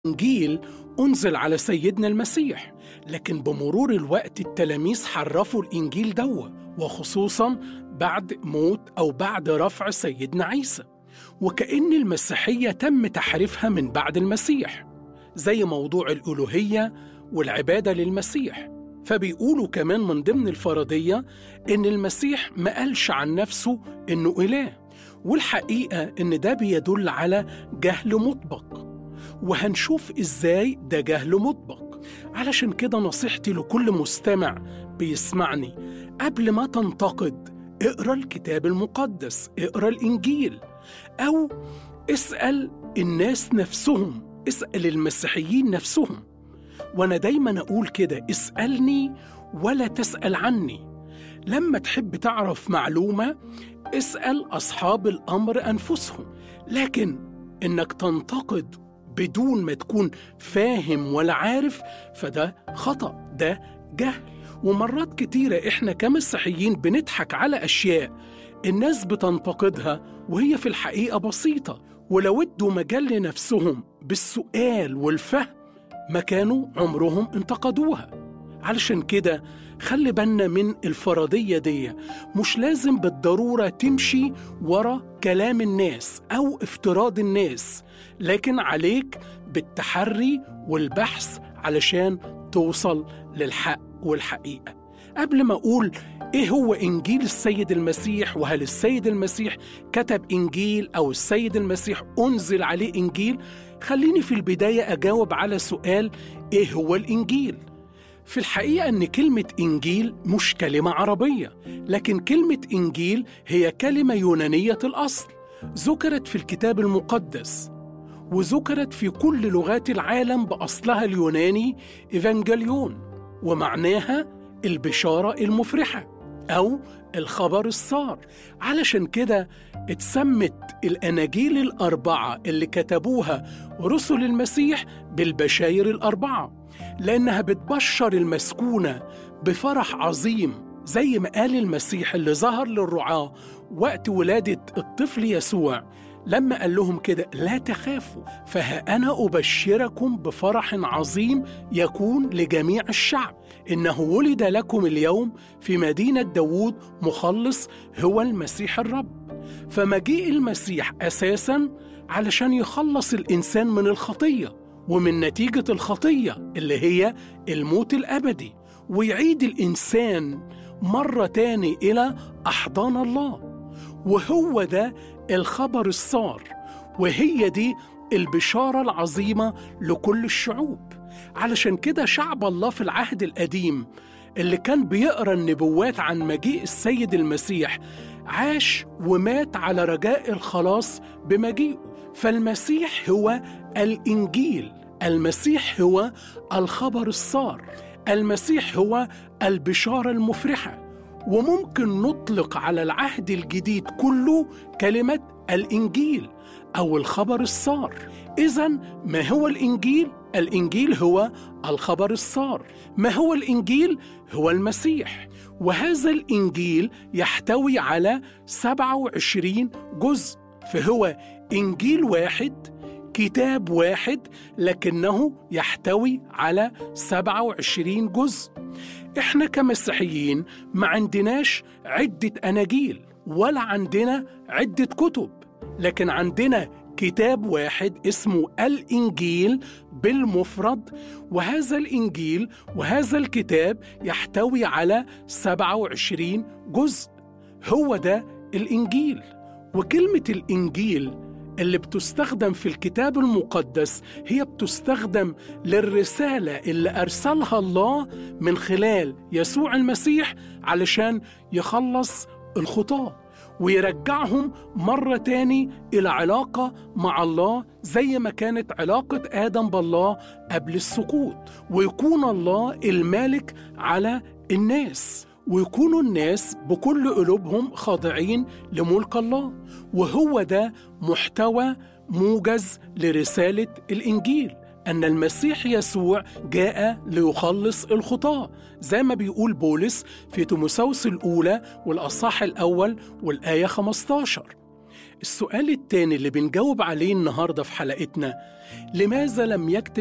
إنجيل أنزل على سيدنا المسيح لكن بمرور الوقت التلاميذ حرفوا الإنجيل دوا وخصوصا بعد موت أو بعد رفع سيدنا عيسى وكأن المسيحية تم تحريفها من بعد المسيح زي موضوع الألوهية والعبادة للمسيح فبيقولوا كمان من ضمن الفرضية إن المسيح ما قالش عن نفسه إنه إله والحقيقة إن ده بيدل على جهل مطبق وهنشوف إزاي ده جهل مطبق علشان كده نصيحتي لكل مستمع بيسمعني قبل ما تنتقد اقرا الكتاب المقدس اقرا الإنجيل أو اسأل الناس نفسهم اسأل المسيحيين نفسهم وأنا دايما أقول كده اسألني ولا تسأل عني لما تحب تعرف معلومة اسأل أصحاب الأمر أنفسهم لكن إنك تنتقد بدون ما تكون فاهم ولا عارف فده خطأ ده جهل ومرات كتيرة إحنا كمسيحيين بنضحك على أشياء الناس بتنتقدها وهي في الحقيقة بسيطة ولو ادوا مجال لنفسهم بالسؤال والفهم ما كانوا عمرهم انتقدوها علشان كده خلي بالنا من الفرضية دي مش لازم بالضرورة تمشي ورا كلام الناس أو افتراض الناس لكن عليك بالتحري والبحث علشان توصل للحق والحقيقة قبل ما أقول إيه هو إنجيل السيد المسيح وهل السيد المسيح كتب إنجيل أو السيد المسيح أنزل عليه إنجيل خليني في البداية أجاوب على سؤال إيه هو الإنجيل؟ في الحقيقة أن كلمة إنجيل مش كلمة عربية لكن كلمة إنجيل هي كلمة يونانية الأصل ذكرت في الكتاب المقدس وذكرت في كل لغات العالم بأصلها اليوناني إيفانجليون ومعناها البشارة المفرحة أو الخبر السار علشان كده اتسمت الأناجيل الأربعة اللي كتبوها رسل المسيح بالبشاير الأربعة لأنها بتبشر المسكونة بفرح عظيم زي ما قال المسيح اللي ظهر للرعاة وقت ولادة الطفل يسوع لما قال لهم كده لا تخافوا فها أنا أبشركم بفرح عظيم يكون لجميع الشعب إنه ولد لكم اليوم في مدينة داوود مخلص هو المسيح الرب فمجيء المسيح أساساً علشان يخلص الإنسان من الخطية ومن نتيجة الخطية اللي هي الموت الأبدي ويعيد الإنسان مرة تاني إلى أحضان الله وهو ده الخبر السار وهي دي البشارة العظيمة لكل الشعوب علشان كده شعب الله في العهد القديم اللي كان بيقرا النبوات عن مجيء السيد المسيح عاش ومات على رجاء الخلاص بمجيئه فالمسيح هو الانجيل المسيح هو الخبر السار المسيح هو البشاره المفرحه وممكن نطلق على العهد الجديد كله كلمه الانجيل او الخبر السار اذا ما هو الانجيل الانجيل هو الخبر السار ما هو الانجيل هو المسيح وهذا الانجيل يحتوي على 27 جزء فهو انجيل واحد كتاب واحد لكنه يحتوي على 27 جزء احنا كمسيحيين ما عندناش عدة أناجيل ولا عندنا عدة كتب لكن عندنا كتاب واحد اسمه الإنجيل بالمفرد وهذا الإنجيل وهذا الكتاب يحتوي على 27 جزء هو ده الإنجيل وكلمة الإنجيل اللي بتستخدم في الكتاب المقدس هي بتستخدم للرسالة اللي أرسلها الله من خلال يسوع المسيح علشان يخلص الخطاة ويرجعهم مرة تاني إلى علاقة مع الله زي ما كانت علاقة آدم بالله قبل السقوط ويكون الله المالك على الناس ويكونوا الناس بكل قلوبهم خاضعين لملك الله وهو ده محتوى موجز لرسالة الإنجيل أن المسيح يسوع جاء ليخلص الخطاة زي ما بيقول بولس في تيموثاوس الأولى والأصحاح الأول والآية 15 السؤال التاني اللي بنجاوب عليه النهاردة في حلقتنا لماذا لم يكتب